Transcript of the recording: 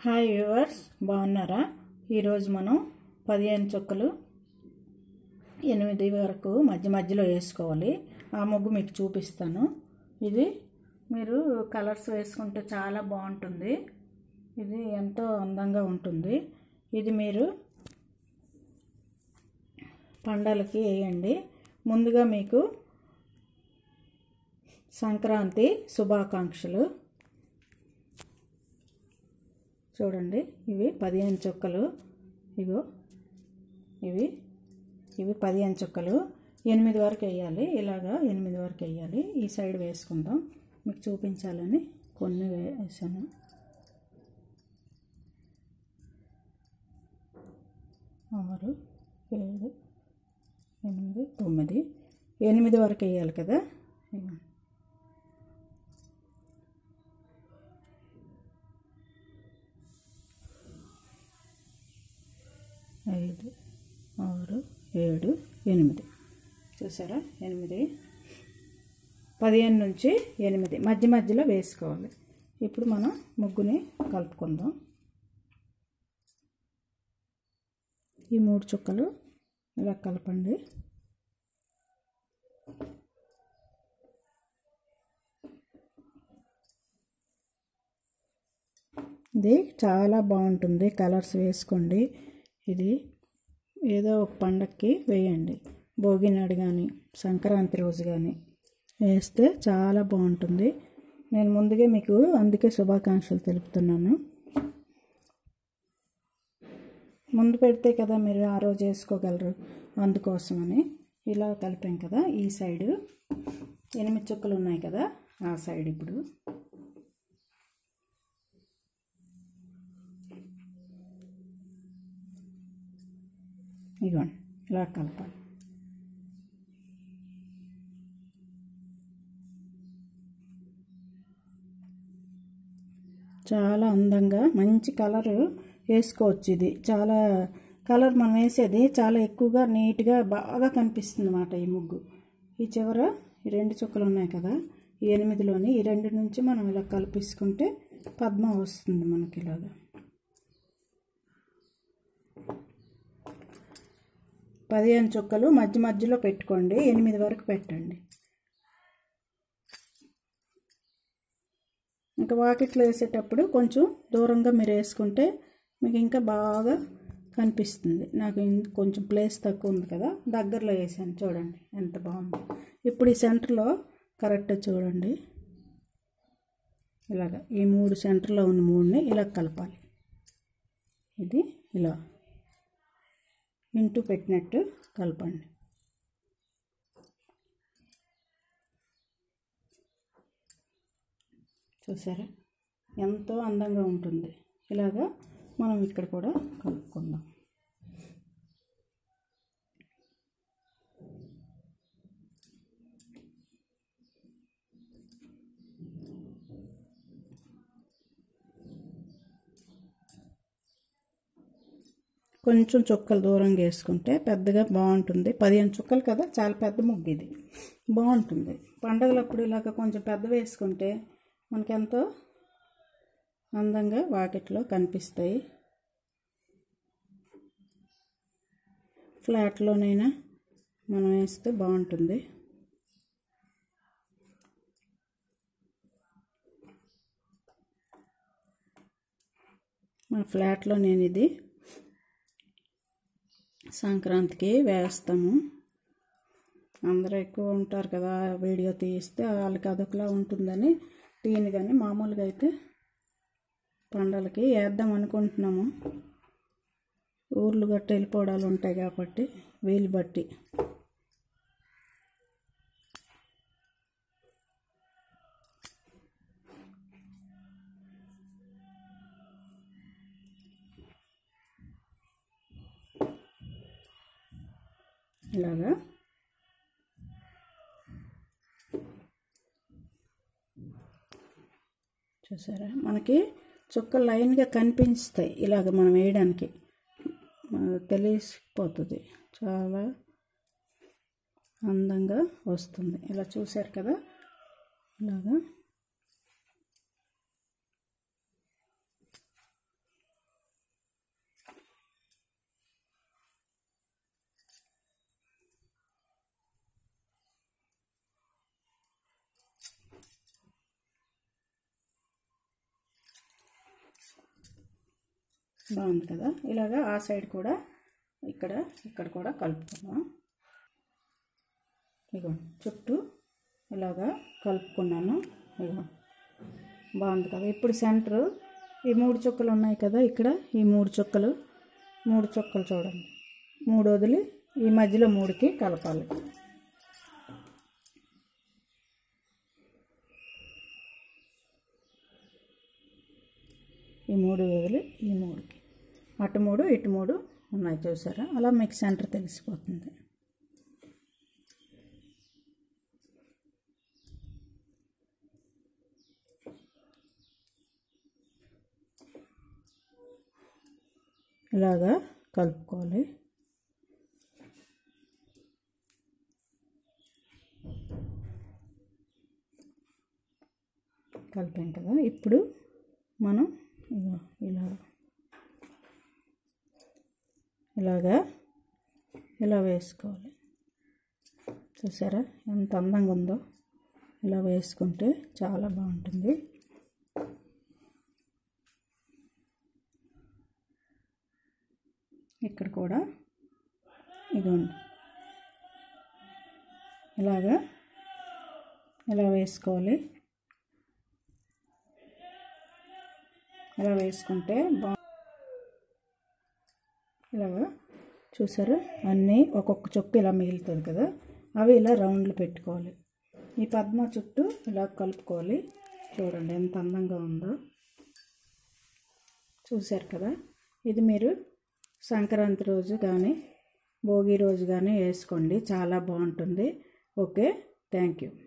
Hi viewers బాగున్నారా ఈరోజు మనం పదిహేను చుక్కలు ఎనిమిది వరకు మధ్య మధ్యలో వేసుకోవాలి ఆ ముగ్గు మీకు చూపిస్తాను ఇది మీరు కలర్స్ వేసుకుంటే చాలా బాగుంటుంది ఇది ఎంతో అందంగా ఉంటుంది ఇది మీరు పండలకి వేయండి ముందుగా మీకు సంక్రాంతి శుభాకాంక్షలు చూడండి ఇవి పదిహేను చుక్కలు ఇగో ఇవి ఇవి పదిహేను చుక్కలు ఎనిమిది వరకు వేయాలి ఇలాగా ఎనిమిది వరకు వేయాలి ఈ సైడ్ వేసుకుందాం మీకు చూపించాలని కొన్ని వేసాను ఆరు ఏడు ఎనిమిది తొమ్మిది ఎనిమిది వరకు వేయాలి కదా ఇగో. ఐదు ఆరు ఏడు ఎనిమిది చూసారా ఎనిమిది పదిహేను నుంచి ఎనిమిది మధ్య మధ్యలో వేసుకోవాలి ఇప్పుడు మనం ముగ్గుని కలుపుకుందాం ఈ మూడు చుక్కలు ఇలా కలపండి ఇది చాలా బాగుంటుంది కలర్స్ వేసుకోండి ఇది ఏదో ఒక పండక్కి వేయండి భోగి నాడు కానీ సంక్రాంతి రోజు కానీ వేస్తే చాలా బాగుంటుంది నేను ముందుగా మీకు అందుకే శుభాకాంక్షలు తెలుపుతున్నాను ముందు పెడితే కదా మీరు ఆ రోజు వేసుకోగలరు అందుకోసమని ఇలా కలిపాం కదా ఈ సైడు ఎనిమిది చుక్కలు ఉన్నాయి కదా ఆ సైడ్ ఇప్పుడు ఇదిగోండి ఇలా కలపాలి చాలా అందంగా మంచి కలర్ వేసుకోవచ్చు ఇది చాలా కలర్ మనం వేసేది చాలా ఎక్కువగా నీట్గా బాగా కనిపిస్తుంది అన్నమాట ఈ ముగ్గు ఈ చివర ఈ రెండు చుక్కలు ఉన్నాయి కదా ఈ ఎనిమిదిలోని ఈ రెండు నుంచి మనం ఇలా కలిపేసుకుంటే పద్మ వస్తుంది మనకి ఇలాగా పదిహేను చుక్కలు మధ్య మధ్యలో పెట్టుకోండి ఎనిమిది వరకు పెట్టండి ఇంకా వాకిట్లో వేసేటప్పుడు కొంచెం దూరంగా మీరు వేసుకుంటే మీకు ఇంకా బాగా కనిపిస్తుంది నాకు ఇం- కొంచెం ప్లేస్ తక్కువ ఉంది కదా దగ్గరలో వేసాను చూడండి ఎంత బాగుంది ఇప్పుడు ఈ సెంటర్లో కరెక్ట్ చూడండి ఇలాగ ఈ మూడు సెంటర్లో ఉన్న మూడుని ఇలా కలపాలి ఇది ఇలా ఇంటూ పెట్టినట్టు కలపండి చూసారా ఎంతో అందంగా ఉంటుంది ఇలాగా మనం ఇక్కడ కూడా కలుపుకుందాం కొంచెం చుక్కలు దూరంగా వేసుకుంటే పెద్దగా బాగుంటుంది పదిహేను చుక్కలు కదా చాలా పెద్ద ముగ్గు ఇది బాగుంటుంది పండగలప్పుడు ఇలాగ కొంచెం పెద్ద వేసుకుంటే మనకెంతో అందంగా వాకిట్లో కనిపిస్తాయి ఫ్లాట్లోనైనా మనం వేస్తే బాగుంటుంది మా ఫ్లాట్లో నేను ఇది సంక్రాంతికి వేస్తాము అందరూ ఎక్కువ ఉంటారు కదా వీడియో తీస్తే వాళ్ళకి అదొకలా ఉంటుందని తీయను కానీ మామూలుగా అయితే పండలకి వేద్దాం అనుకుంటున్నాము ఊర్లు గట్ట వెళ్ళిపోవడాలు ఉంటాయి కాబట్టి వీలు బట్టి ఇలాగా చూసారా మనకి చుక్కలు లైన్గా కనిపిస్తాయి ఇలాగ మనం వేయడానికి మనకు తెలిసిపోతుంది చాలా అందంగా వస్తుంది ఇలా చూశారు కదా ఇలాగా బాగుంది కదా ఇలాగా ఆ సైడ్ కూడా ఇక్కడ ఇక్కడ కూడా కలుపుకుందాం ఇగో చుట్టూ ఇలాగా కలుపుకున్నాను ఇగో బాగుంది కదా ఇప్పుడు సెంటర్ ఈ మూడు చుక్కలు ఉన్నాయి కదా ఇక్కడ ఈ మూడు చుక్కలు మూడు చుక్కలు చూడండి మూడు వదిలి ఈ మధ్యలో మూడుకి కలపాలి ఈ మూడు వదిలి ఈ మూడుకి అటు మూడు ఇటు మూడు ఉన్నాయి చూసారా అలా మీకు సెంటర్ తెలిసిపోతుంది ఇలాగా కలుపుకోవాలి కలిపాం కదా ఇప్పుడు మనం ఇగో ఇలా ఇలాగా ఇలా వేసుకోవాలి చూసారా ఎంత అందంగా ఉందో ఇలా వేసుకుంటే చాలా బాగుంటుంది ఇక్కడ కూడా ఇదిగోండి ఇలాగా ఇలా వేసుకోవాలి ఇలా వేసుకుంటే బా ఇలాగా చూసారా అన్నీ ఒక్కొక్క చొక్కు ఇలా మిగులుతుంది కదా అవి ఇలా రౌండ్లు పెట్టుకోవాలి ఈ పద్మ చుట్టూ ఇలా కలుపుకోవాలి చూడండి ఎంత అందంగా ఉందో చూశారు కదా ఇది మీరు సంక్రాంతి రోజు కానీ భోగి రోజు కానీ వేసుకోండి చాలా బాగుంటుంది ఓకే థ్యాంక్ యూ